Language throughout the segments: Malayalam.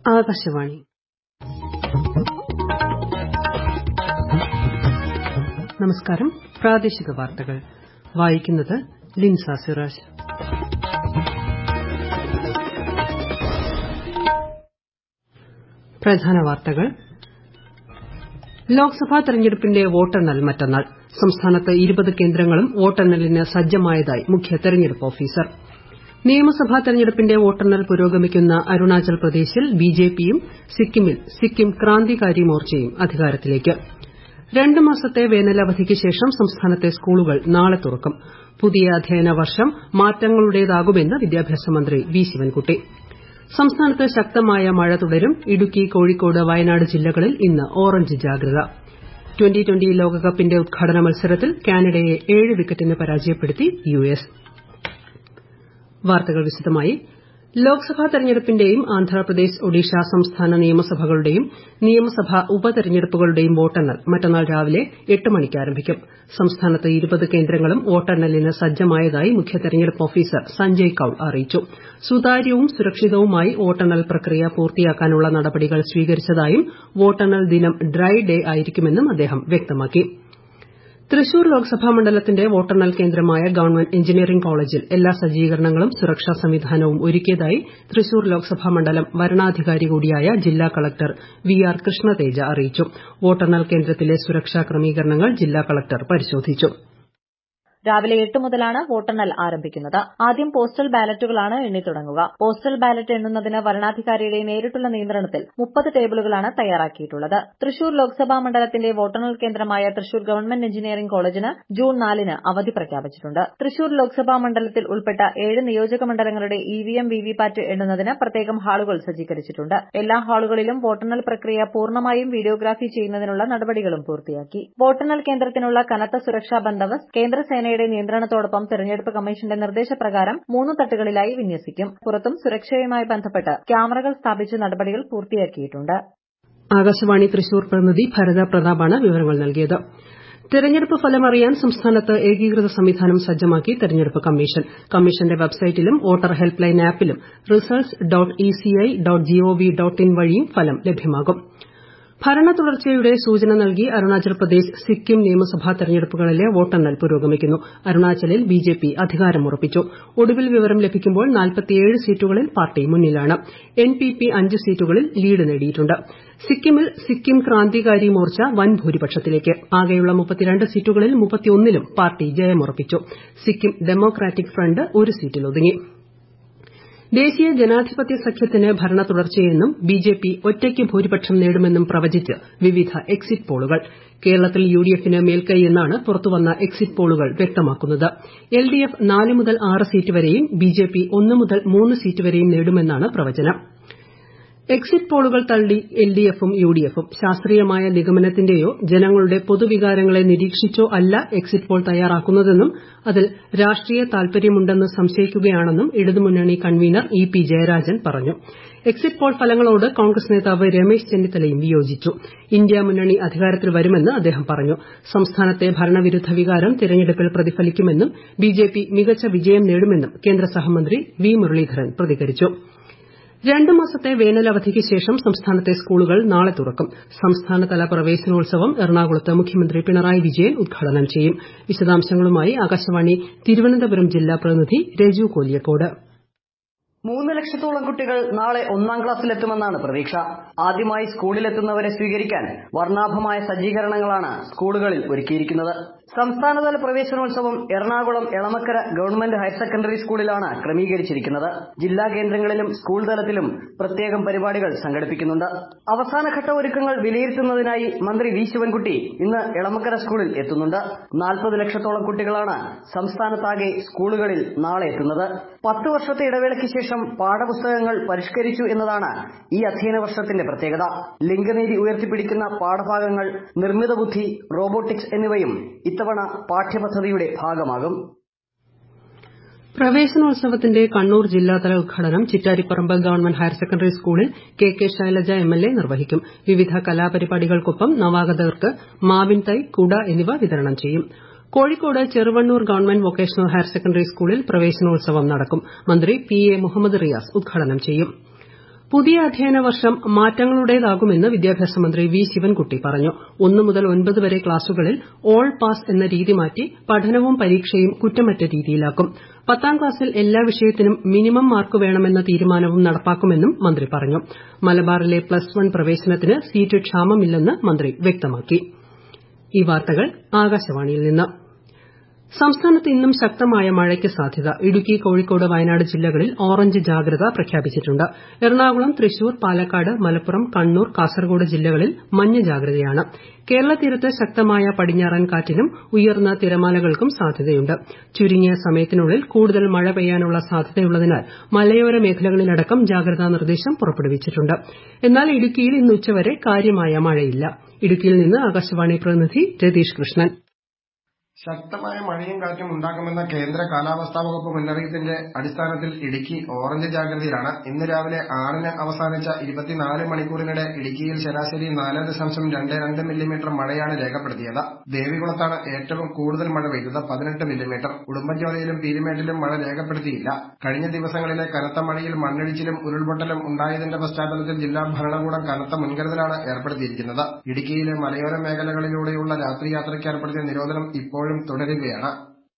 ആകാശവാണി നമസ്കാരം പ്രാദേശിക വാർത്തകൾ വായിക്കുന്നത് ലിൻസ സിറാജ് പ്രധാന വാർത്തകൾ ലോക്സഭാ തെരഞ്ഞെടുപ്പിന്റെ വോട്ടെണ്ണൽ മറ്റന്നാൾ സംസ്ഥാനത്ത് ഇരുപത് കേന്ദ്രങ്ങളും വോട്ടെണ്ണലിന് സജ്ജമായതായി മുഖ്യ തെരഞ്ഞെടുപ്പ് ഓഫീസർ നിയമസഭാ തെരഞ്ഞെടുപ്പിന്റെ വോട്ടെണ്ണൽ പുരോഗമിക്കുന്ന അരുണാചൽ പ്രദേശിൽ ബിജെപിയും സിക്കിമിൽ സിക്കിം ക്രാന്തികാരി മോർച്ചയും അധികാരത്തിലേക്ക് രണ്ട് മാസത്തെ വേനലവധിക്ക് ശേഷം സംസ്ഥാനത്തെ സ്കൂളുകൾ നാളെ തുറക്കും പുതിയ അധ്യയന വർഷം മാറ്റങ്ങളുടേതാകുമെന്ന് വിദ്യാഭ്യാസ മന്ത്രി വി ശിവൻകുട്ടി സംസ്ഥാനത്ത് ശക്തമായ മഴ തുടരും ഇടുക്കി കോഴിക്കോട് വയനാട് ജില്ലകളിൽ ഇന്ന് ഓറഞ്ച് ജാഗ്രത ട്വന്റി ട്വന്റി ലോകകപ്പിന്റെ ഉദ്ഘാടന മത്സരത്തിൽ കാനഡയെ ഏഴ് വിക്കറ്റിന് പരാജയപ്പെടുത്തി യുഎസ് വാർത്തകൾ വിശദമായി ലോക്സഭാ തെരഞ്ഞെടുപ്പിന്റെയും ആന്ധ്രാപ്രദേശ് ഒഡീഷ സംസ്ഥാന നിയമസഭകളുടെയും നിയമസഭാ ഉപതെരഞ്ഞെടുപ്പുകളുടെയും വോട്ടെണ്ണൽ മറ്റന്നാൾ രാവിലെ എട്ട് മണിക്ക് ആരംഭിക്കും സംസ്ഥാനത്ത് ഇരുപത് കേന്ദ്രങ്ങളും വോട്ടെണ്ണലിന് സജ്ജമായതായി മുഖ്യ തെരഞ്ഞെടുപ്പ് ഓഫീസർ സഞ്ജയ് കൌൾ അറിയിച്ചു സുതാര്യവും സുരക്ഷിതവുമായി വോട്ടെണ്ണൽ പ്രക്രിയ പൂർത്തിയാക്കാനുള്ള നടപടികൾ സ്വീകരിച്ചതായും വോട്ടെണ്ണൽ ദിനം ഡ്രൈ ഡേ ആയിരിക്കുമെന്നും അദ്ദേഹം വ്യക്തമാക്കി തൃശൂർ ലോക്സഭാ മണ്ഡലത്തിന്റെ വോട്ടെണ്ണൽ കേന്ദ്രമായ ഗവൺമെന്റ് എഞ്ചിനീയറിംഗ് കോളേജിൽ എല്ലാ സജ്ജീകരണങ്ങളും സുരക്ഷാ സംവിധാനവും ഒരുക്കിയതായി തൃശൂർ ലോക്സഭാ മണ്ഡലം വരണാധികാരി കൂടിയായ ജില്ലാ കളക്ടർ വി ആർ കൃഷ്ണതേജ അറിയിച്ചു വോട്ടെണ്ണൽ കേന്ദ്രത്തിലെ സുരക്ഷാ ക്രമീകരണങ്ങൾ ജില്ലാ കളക്ടർ പരിശോധിച്ചു രാവിലെ എട്ട് മുതലാണ് വോട്ടെണ്ണൽ ആരംഭിക്കുന്നത് ആദ്യം പോസ്റ്റൽ ബാലറ്റുകളാണ് എണ്ണിത്തുടങ്ങുക പോസ്റ്റൽ ബാലറ്റ് എണ്ണുന്നതിന് വരണാധികാരിയുടെ നേരിട്ടുള്ള നിയന്ത്രണത്തിൽ മുപ്പത് ടേബിളുകളാണ് തയ്യാറാക്കിയിട്ടുള്ളത് തൃശൂർ ലോക്സഭാ മണ്ഡലത്തിന്റെ വോട്ടെണ്ണൽ കേന്ദ്രമായ തൃശൂർ ഗവൺമെന്റ് എഞ്ചിനീയറിംഗ് കോളേജിന് ജൂൺ നാലിന് അവധി പ്രഖ്യാപിച്ചിട്ടുണ്ട് തൃശൂർ ലോക്സഭാ മണ്ഡലത്തിൽ ഉൾപ്പെട്ട ഏഴ് നിയോജക മണ്ഡലങ്ങളുടെ ഇവിഎം വിവിപാറ്റ് എണ്ണുന്നതിന് പ്രത്യേകം ഹാളുകൾ സജ്ജീകരിച്ചിട്ടുണ്ട് എല്ലാ ഹാളുകളിലും വോട്ടെണ്ണൽ പ്രക്രിയ പൂർണ്ണമായും വീഡിയോഗ്രാഫി ചെയ്യുന്നതിനുള്ള നടപടികളും പൂർത്തിയാക്കി വോട്ടെണ്ണൽ കേന്ദ്രത്തിനുള്ള കനത്ത സുരക്ഷാ ബന്ദോബസ്ത് കേന്ദ്രസേന സേനയുടെ നിയന്ത്രണത്തോടൊപ്പം തെരഞ്ഞെടുപ്പ് കമ്മീഷന്റെ നിർദ്ദേശപ്രകാരം മൂന്ന് തട്ടുകളിലായി വിന്യസിക്കും പുറത്തും സുരക്ഷയുമായി ബന്ധപ്പെട്ട് ക്യാമറകൾ സ്ഥാപിച്ച് നടപടികൾ പൂർത്തിയാക്കിയിട്ടുണ്ട് ആകാശവാണി തൃശൂർ പ്രതിനിധി ഭരത പ്രതാപാണ് വിവരങ്ങൾ നൽകിയത് തെരഞ്ഞെടുപ്പ് ഫലം അറിയാൻ സംസ്ഥാനത്ത് ഏകീകൃത സംവിധാനം സജ്ജമാക്കി തെരഞ്ഞെടുപ്പ് കമ്മീഷൻ കമ്മീഷന്റെ വെബ്സൈറ്റിലും വോട്ടർ ഹെൽപ്പ് ലൈൻ ആപ്പിലും results dot ECI dot GOV dot in വഴിയും ഫലം ലഭ്യമാകും ഭരണ തുടർച്ചയുടെ സൂചന നൽകി അരുണാചൽ പ്രദേശ് സിക്കിം നിയമസഭാ തെരഞ്ഞെടുപ്പുകളിലെ വോട്ടെണ്ണൽ പുരോഗമിക്കുന്നു അരുണാചലിൽ ബിജെപി അധികാരമുറപ്പിച്ചു ഒടുവിൽ വിവരം ലഭിക്കുമ്പോൾ സീറ്റുകളിൽ പാർട്ടി മുന്നിലാണ് എൻപിപി അഞ്ച് സീറ്റുകളിൽ ലീഡ് നേടിയിട്ടുണ്ട് സിക്കിമിൽ സിക്കിം ക്രാന്തികാരി മോർച്ച വൻ ഭൂരിപക്ഷത്തിലേക്ക് ആകെയുള്ള സീറ്റുകളിൽ ലും പാർട്ടി ജയമുറപ്പിച്ചു സിക്കിം ഡെമോക്രാറ്റിക് ഫ്രണ്ട് ഒരു സീറ്റിൽ ഒതുങ്ങി ദേശീയ ജനാധിപത്യ സഖ്യത്തിന് ഭരണ തുടർച്ചയെന്നും ബിജെപി ഒറ്റയ്ക്ക് ഭൂരിപക്ഷം നേടുമെന്നും പ്രവചിച്ച് വിവിധ എക്സിറ്റ് പോളുകൾ കേരളത്തിൽ യുഡിഎഫിന് മേൽക്കൈയെന്നാണ് പുറത്തുവന്ന എക്സിറ്റ് പോളുകൾ വ്യക്തമാക്കുന്നത് എൽഡിഎഫ് നാല് മുതൽ ആറ് സീറ്റ് വരെയും ബിജെപി ഒന്ന് മുതൽ മൂന്ന് സീറ്റ് വരെയും നേടുമെന്നാണ് പ്രവചനം എക്സിറ്റ് പോളുകൾ തള്ളി എൽഡിഎഫും യുഡിഎഫും ശാസ്ത്രീയമായ നിഗമനത്തിന്റെയോ ജനങ്ങളുടെ പൊതുവികാരങ്ങളെ നിരീക്ഷിച്ചോ അല്ല എക്സിറ്റ് പോൾ തയ്യാറാക്കുന്നതെന്നും അതിൽ രാഷ്ട്രീയ താൽപര്യമുണ്ടെന്ന് സംശയിക്കുകയാണെന്നും ഇടതുമുന്നണി കൺവീനർ ഇ പി ജയരാജൻ പറഞ്ഞു എക്സിറ്റ് പോൾ ഫലങ്ങളോട് കോൺഗ്രസ് നേതാവ് രമേശ് ചെന്നിത്തലയും വിയോജിച്ചു ഇന്ത്യ മുന്നണി അധികാരത്തിൽ വരുമെന്ന് അദ്ദേഹം പറഞ്ഞു സംസ്ഥാനത്തെ ഭരണവിരുദ്ധ വികാരം തിരഞ്ഞെടുപ്പിൽ പ്രതിഫലിക്കുമെന്നും ബിജെപി മികച്ച വിജയം നേടുമെന്നും കേന്ദ്ര സഹമന്ത്രി വി മുരളീധരൻ പ്രതികരിച്ചു രണ്ട് മാസത്തെ വേനലവധിക്ക് ശേഷം സംസ്ഥാനത്തെ സ്കൂളുകൾ നാളെ തുറക്കും സംസ്ഥാനതല പ്രവേശനോത്സവം എറണാകുളത്ത് മുഖ്യമന്ത്രി പിണറായി വിജയൻ ഉദ്ഘാടനം ചെയ്യും വിശദാംശങ്ങളുമായി ആകാശവാണി തിരുവനന്തപുരം ജില്ലാ പ്രതിനിധി രജു കോലിയക്കോട് മൂന്ന് ലക്ഷത്തോളം കുട്ടികൾ നാളെ ഒന്നാം ക്ലാസ്സിലെത്തുമെന്നാണ് പ്രതീക്ഷ ആദ്യമായി സ്കൂളിലെത്തുന്നവരെ സ്വീകരിക്കാൻ വർണ്ണാഭമായ സജ്ജീകരണങ്ങളാണ് സ്കൂളുകളിൽ ഒരുക്കിയിരിക്കുന്നത് സംസ്ഥാനതല പ്രവേശനോത്സവം Ernakulam Elamakkara government higher secondary സ്കൂളിലാണ് ക്രമീകരിച്ചിരിക്കുന്നത് ജില്ലാ കേന്ദ്രങ്ങളിലും സ്കൂൾ തലത്തിലും പ്രത്യേകം പരിപാടികൾ സംഘടിപ്പിക്കുന്നുണ്ട് അവസാനഘട്ട ഒരുക്കങ്ങൾ വിലയിരുത്തുന്നതിനായി മന്ത്രി വി ശിവൻകുട്ടി ഇന്ന് എളമക്കര സ്കൂളിൽ എത്തുന്നുണ്ട് നാൽപ്പത് ലക്ഷത്തോളം കുട്ടികളാണ് സംസ്ഥാനത്താകെ സ്കൂളുകളിൽ നാളെ എത്തുന്നത് പത്ത് വർഷത്തെ ഇടവേളയ്ക്ക് ശേഷം പാഠപുസ്തകങ്ങൾ പരിഷ്കരിച്ചു എന്നതാണ് ഈ അധ്യയന വർഷത്തിന്റെ പ്രത്യേകത ലിംഗനീതി ഉയർത്തിപ്പിടിക്കുന്ന പാഠഭാഗങ്ങൾ നിർമ്മിത ബുദ്ധി റോബോട്ടിക്സ് എന്നിവയും ഇത്തവണ പാഠ്യപദ്ധതിയുടെ ഭാഗമാകും പ്രവേശനോത്സവത്തിന്റെ കണ്ണൂർ ജില്ലാതല ഉദ്ഘാടനം ചിറ്റാരിപ്പറമ്പ് ഗവൺമെന്റ് ഹയർ സെക്കൻഡറി സ്കൂളിൽ കെ കെ ശൈലജ എംഎൽഎ നിർവഹിക്കും വിവിധ കലാപരിപാടികൾക്കൊപ്പം നവാഗതർക്ക് മാവിൻ തൈ കുട എന്നിവ വിതരണം ചെയ്യും Kozhikode Cheruvannur government vocational higher secondary സ്കൂളിൽ പ്രവേശനോത്സവം നടക്കും മന്ത്രി പി എ മുഹമ്മദ് റിയാസ് ഉദ്ഘാടനം ചെയ്യും പുതിയ അധ്യയന വർഷം മാറ്റങ്ങളുടേതാകുമെന്ന് വിദ്യാഭ്യാസ മന്ത്രി വി ശിവൻകുട്ടി പറഞ്ഞു ഒന്ന് മുതൽ ഒൻപത് വരെ ക്ലാസുകളിൽ ഓൾ പാസ് എന്ന രീതി മാറ്റി പഠനവും പരീക്ഷയും കുറ്റമറ്റ രീതിയിലാക്കും പത്താം ക്ലാസ്സിൽ എല്ലാ വിഷയത്തിനും മിനിമം മാർക്ക് വേണമെന്ന തീരുമാനവും നടപ്പാക്കുമെന്നും മന്ത്രി പറഞ്ഞു മലബാറിലെ പ്ലസ് വൺ പ്രവേശനത്തിന് സീറ്റ് ക്ഷാമമില്ലെന്ന് മന്ത്രി വ്യക്തമാക്കി ഈ വാർത്തകൾ ആകാശവാണിയിൽ നിന്ന് സംസ്ഥാനത്ത് ഇന്നും ശക്തമായ മഴയ്ക്ക് സാധ്യത ഇടുക്കി കോഴിക്കോട് വയനാട് ജില്ലകളിൽ ഓറഞ്ച് ജാഗ്രത പ്രഖ്യാപിച്ചിട്ടുണ്ട് എറണാകുളം തൃശൂർ പാലക്കാട് മലപ്പുറം കണ്ണൂർ കാസർഗോഡ് ജില്ലകളിൽ മഞ്ഞ ജാഗ്രതയാണ് കേരള തീരത്ത് ശക്തമായ പടിഞ്ഞാറൻ കാറ്റിനും ഉയർന്ന തിരമാലകൾക്കും സാധ്യതയുണ്ട് ചുരുങ്ങിയ സമയത്തിനുള്ളിൽ കൂടുതൽ മഴ പെയ്യാനുള്ള സാധ്യതയുള്ളതിനാൽ മലയോര മേഖലകളിലടക്കം ജാഗ്രതാ നിർദ്ദേശം പുറപ്പെടുവിച്ചിട്ടുണ്ട് എന്നാൽ ഇടുക്കിയിൽ ഇന്ന് ഉച്ചവരെ കാര്യമായ മഴയില്ല ഇടുക്കിയിൽ നിന്ന് ആകാശവാണി പ്രതിനിധി രതീഷ് കൃഷ്ണൻ ശക്തമായ മഴയും കാറ്റും ഉണ്ടാകുമെന്ന കേന്ദ്ര കാലാവസ്ഥാ വകുപ്പ് മുന്നറിയിപ്പിന്റെ അടിസ്ഥാനത്തിൽ ഇടുക്കി ഓറഞ്ച് ജാഗ്രതയിലാണ് ഇന്ന് രാവിലെ ആറിന് അവസാനിച്ച ഇരുപത്തിനാല് മണിക്കൂറിനിടെ ഇടുക്കിയിൽ ശരാശരി നാല് ദശാംശം രണ്ട് രണ്ട് മില്ലിമീറ്റർ മഴയാണ് രേഖപ്പെടുത്തിയത് ദേവികുളത്താണ് ഏറ്റവും കൂടുതൽ മഴ പെയ്തത് പതിനെട്ട് മില്ലിമീറ്റർ ഉടുമ്പൻചോലയിലും പീരുമേട്ടിലും മഴ രേഖപ്പെടുത്തിയില്ല കഴിഞ്ഞ ദിവസങ്ങളിലെ കനത്ത മഴയിൽ മണ്ണിടിച്ചിലും ഉരുൾപൊട്ടലും ഉണ്ടായതിന്റെ പശ്ചാത്തലത്തിൽ ജില്ലാ ഭരണകൂടം കനത്ത മുൻകരുതലാണ് ഏർപ്പെടുത്തിയിരിക്കുന്നത് ഇടുക്കിയിലെ മലയോര മേഖലകളിലൂടെയുള്ള രാത്രിയാത്രയ്ക്ക് ഏർപ്പെടുത്തിയ നിരോധനം ഇപ്പോഴും തുടരുകയാണ്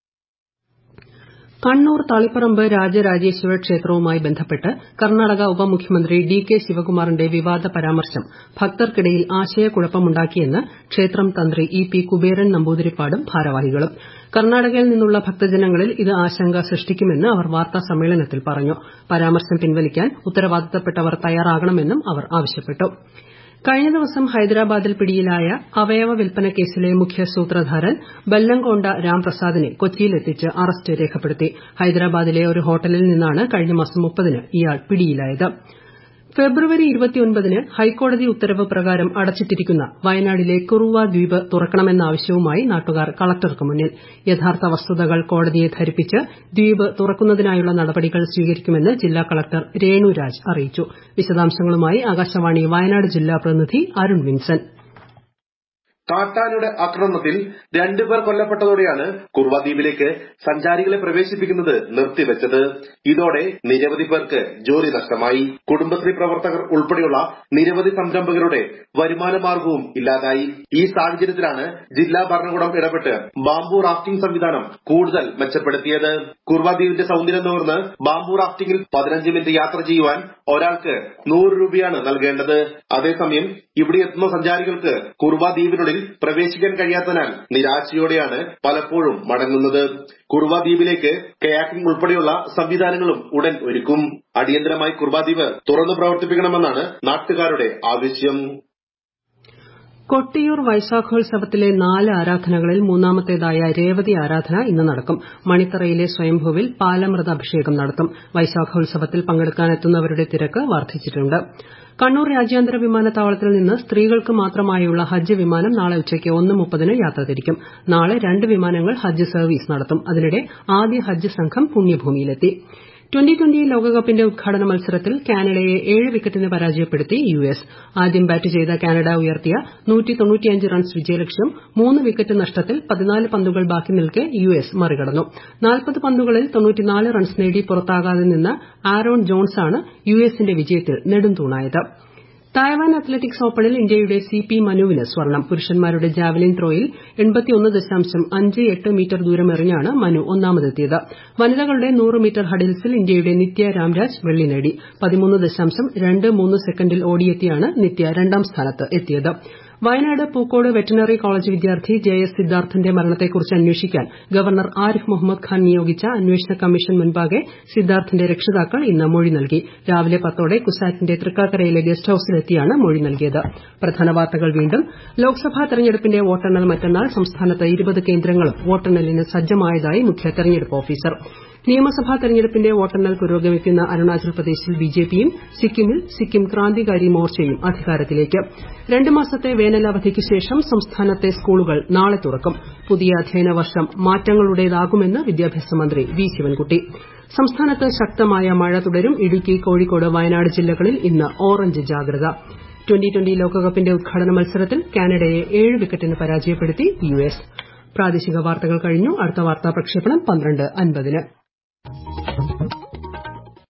കണ്ണൂർ തളിപ്പറമ്പ് രാജരാജേശ്വര ക്ഷേത്രവുമായി ബന്ധപ്പെട്ട് കർണാടക ഉപമുഖ്യമന്ത്രി ഡി കെ ശിവകുമാറിന്റെ വിവാദ പരാമർശം ഭക്തർക്കിടയിൽ ആശയക്കുഴപ്പമുണ്ടാക്കിയെന്ന് ക്ഷേത്രം തന്ത്രി ഇ പി കുബേരൻ നമ്പൂതിരിപ്പാടും ഭാരവാഹികളും കർണാടകയിൽ നിന്നുള്ള ഭക്തജനങ്ങളിൽ ഇത് ആശങ്ക സൃഷ്ടിക്കുമെന്ന് അവർ വാർത്താ സമ്മേളനത്തിൽ പറഞ്ഞു പരാമർശം പിൻവലിക്കാൻ ഉത്തരവാദിത്തപ്പെട്ടവർ തയ്യാറാകണമെന്നും അവർ ആവശ്യപ്പെട്ടു കഴിഞ്ഞ ദിവസം ഹൈദരാബാദിൽ പിടിയിലായ അവയവ വിൽപ്പന കേസിലെ മുഖ്യ സൂത്രധാരൻ ബല്ലംകൊണ്ട രാംപ്രസാദിനെ കൊച്ചിയിലെത്തിച്ച് അറസ്റ്റ് രേഖപ്പെടുത്തി ഹൈദരാബാദിലെ ഒരു ഹോട്ടലിൽ നിന്നാണ് കഴിഞ്ഞ മാസം മുപ്പതിന് ഇയാൾ പിടിയിലായത് ഫെബ്രുവരി ന് ഹൈക്കോടതി ഉത്തരവ് പ്രകാരം അടച്ചിട്ടിരിക്കുന്ന വയനാടിലെ കുറുവ ദ്വീപ് തുറക്കണമെന്ന ആവശ്യവുമായി നാട്ടുകാർ കളക്ടർക്ക് മുന്നിൽ യഥാർത്ഥ വസ്തുതകൾ കോടതിയെ ധരിപ്പിച്ച് ദ്വീപ് തുറക്കുന്നതിനായുള്ള നടപടികൾ സ്വീകരിക്കുമെന്ന് ജില്ലാ കളക്ടർ രേണുരാജ് അറിയിച്ചു വിശദാംശങ്ങളുമായി ആകാശവാണി വയനാട് ജില്ലാ പ്രതിനിധി അരുൺ വിൻസൻ കാട്ടാനയുടെ ആക്രമണത്തിൽ രണ്ടുപേർ കൊല്ലപ്പെട്ടതോടെയാണ് കുർവ ദ്വീപിലേക്ക് സഞ്ചാരികളെ പ്രവേശിപ്പിക്കുന്നത് നിർത്തിവെച്ചത് ഇതോടെ നിരവധി പേർക്ക് ജോലി നഷ്ടമായി കുടുംബശ്രീ പ്രവർത്തകർ ഉൾപ്പെടെയുള്ള നിരവധി സംരംഭകരുടെ വരുമാന മാർഗവും ഇല്ലാതായി ഈ സാഹചര്യത്തിലാണ് ജില്ലാ ഭരണകൂടം ഇടപെട്ട് ബാംബു റാഫ്റ്റിംഗ് സംവിധാനം കൂടുതൽ മെച്ചപ്പെടുത്തിയത് കുർവ ദ്വീപിന്റെ സൗന്ദര്യം നോർന്ന് ബാംബു റാഫ്റ്റിംഗിൽ പതിനഞ്ച് മിനിറ്റ് യാത്ര ചെയ്യുവാൻ ഒരാൾക്ക് നൂറ് രൂപയാണ് നൽകേണ്ടത് അതേസമയം ഇവിടെ എത്തുന്ന സഞ്ചാരികൾക്ക് കുർവ ദ്വീപിനുള്ളിൽ പ്രവേശിക്കാൻ കഴിയാത്തതിനാൽ നിരാശയോടെയാണ് പലപ്പോഴും മടങ്ങുന്നത് കുർവ ദ്വീപിലേക്ക് കയാക്കിംഗ് ഉൾപ്പെടെയുള്ള സംവിധാനങ്ങളും ഉടൻ ഒരുക്കും അടിയന്തരമായി കുർവ ദ്വീപ് തുറന്നു പ്രവർത്തിപ്പിക്കണമെന്നാണ് നാട്ടുകാരുടെ ആവശ്യം കൊട്ടിയൂർ വൈശാഖോത്സവത്തിലെ നാല് ആരാധനകളിൽ മൂന്നാമത്തേതായ രേവതി ആരാധന ഇന്ന് നടക്കും മണിത്തറയിലെ സ്വയംഭൂവിൽ പാലമൃത അഭിഷേകം നടത്തും വൈശാഖോത്സവത്തിൽ പങ്കെടുക്കാനെത്തുന്നവരുടെ തിരക്ക് വർദ്ധിച്ചിട്ടുണ്ട് കണ്ണൂർ രാജ്യാന്തര വിമാനത്താവളത്തിൽ നിന്ന് സ്ത്രീകൾക്ക് മാത്രമായുള്ള ഹജ്ജ് വിമാനം നാളെ ഉച്ചയ്ക്ക് ഒന്ന് മുപ്പതിന് യാത്ര തിരിക്കും നാളെ രണ്ട് വിമാനങ്ങൾ ഹജ്ജ് സർവീസ് നടത്തും അതിനിടെ ആദ്യ ഹജ്ജ് സംഘം പുണ്യഭൂമിയിലെത്തി ട്വന്റി ട്വന്റി ലോകകപ്പിന്റെ ഉദ്ഘാടന മത്സരത്തിൽ കാനഡയെ ഏഴ് വിക്കറ്റിന് പരാജയപ്പെടുത്തി യു എസ് ആദ്യം ബാറ്റ് ചെയ്ത കാനഡ ഉയർത്തിയ റൺസ് വിജയലക്ഷ്യം മൂന്ന് വിക്കറ്റ് നഷ്ടത്തിൽ പതിനാല് പന്തുകൾ ബാക്കി നിൽക്കെ യു എസ് മറികടന്നു നാൽപ്പത് പന്തുകളിൽ റൺസ് നേടി പുറത്താകാതെ നിന്ന ആരോൺ ജോൺസാണ് യു എസിന്റെ വിജയത്തിൽ നെടുംതൂണായത് തായ്വാൻ അത്ലറ്റിക്സ് ഓപ്പണിൽ ഇന്ത്യയുടെ സി പി മനുവിന് സ്വർണം പുരുഷന്മാരുടെ ജാവലിൻ ത്രോയിൽ മീറ്റർ ദൂരമെറിഞ്ഞാണ് മനു ഒന്നാമതെത്തിയത് വനിതകളുടെ നൂറ് മീറ്റർ ഹഡിൽസിൽ ഇന്ത്യയുടെ നിത്യ രാംരാജ് വെള്ളി നേടി സെക്കൻഡിൽ ഓടിയെത്തിയാണ് നിത്യ രണ്ടാം സ്ഥാനത്ത് എത്തിയത് വയനാട് പൂക്കോട് വെറ്ററിനറി കോളേജ് വിദ്യാർത്ഥി ജെ എസ് സിദ്ധാർത്ഥന്റെ മരണത്തെക്കുറിച്ച് അന്വേഷിക്കാൻ ഗവർണർ ആരിഫ് മുഹമ്മദ് ഖാൻ നിയോഗിച്ച അന്വേഷണ കമ്മീഷൻ മുൻപാകെ സിദ്ധാർത്ഥന്റെ രക്ഷിതാക്കൾ ഇന്ന് മൊഴി നൽകി രാവിലെ പത്തോടെ കുസാറ്റിന്റെ തൃക്കാക്കരയിലെ ഗസ്റ്റ് ഹൌസിലെത്തിയാണ് മൊഴി നൽകിയത് പ്രധാന വാർത്തകൾ വീണ്ടും ലോക്സഭാ തെരഞ്ഞെടുപ്പിന്റെ വോട്ടെണ്ണൽ മറ്റന്നാൾ സംസ്ഥാനത്ത് ഇരുപത് കേന്ദ്രങ്ങളും വോട്ടെണ്ണലിന് സജ്ജമായതായി മുഖ്യ തെരഞ്ഞെടുപ്പ് ഓഫീസർ നിയമസഭാ തെരഞ്ഞെടുപ്പിന്റെ വോട്ടെണ്ണൽ പുരോഗമിക്കുന്ന അരുണാചൽ പ്രദേശിൽ ബിജെപിയും സിക്കിമിൽ സിക്കിം ക്രാന്തികാരി മോർച്ചയും അധികാരത്തിലേക്ക് രണ്ട് മാസത്തെ വേനലവധിക്ക് ശേഷം സംസ്ഥാനത്തെ സ്കൂളുകൾ നാളെ തുറക്കും പുതിയ അധ്യയന വർഷം മാറ്റങ്ങളുടേതാകുമെന്ന് വിദ്യാഭ്യാസ മന്ത്രി വി ശിവൻകുട്ടി സംസ്ഥാനത്ത് ശക്തമായ മഴ തുടരും ഇടുക്കി കോഴിക്കോട് വയനാട് ജില്ലകളിൽ ഇന്ന് ഓറഞ്ച് ജാഗ്രത ട്വന്റി ട്വന്റി ലോകകപ്പിന്റെ ഉദ്ഘാടന മത്സരത്തിൽ കാനഡയെ ഏഴ് വിക്കറ്റിന് പരാജയപ്പെടുത്തി യു എസ് പ്രാദേശിക വാർത്തകൾ കഴിഞ്ഞു അടുത്ത വാർത്താ പ്രക്ഷേപണം പന്ത്രണ്ട് അൻപതിന്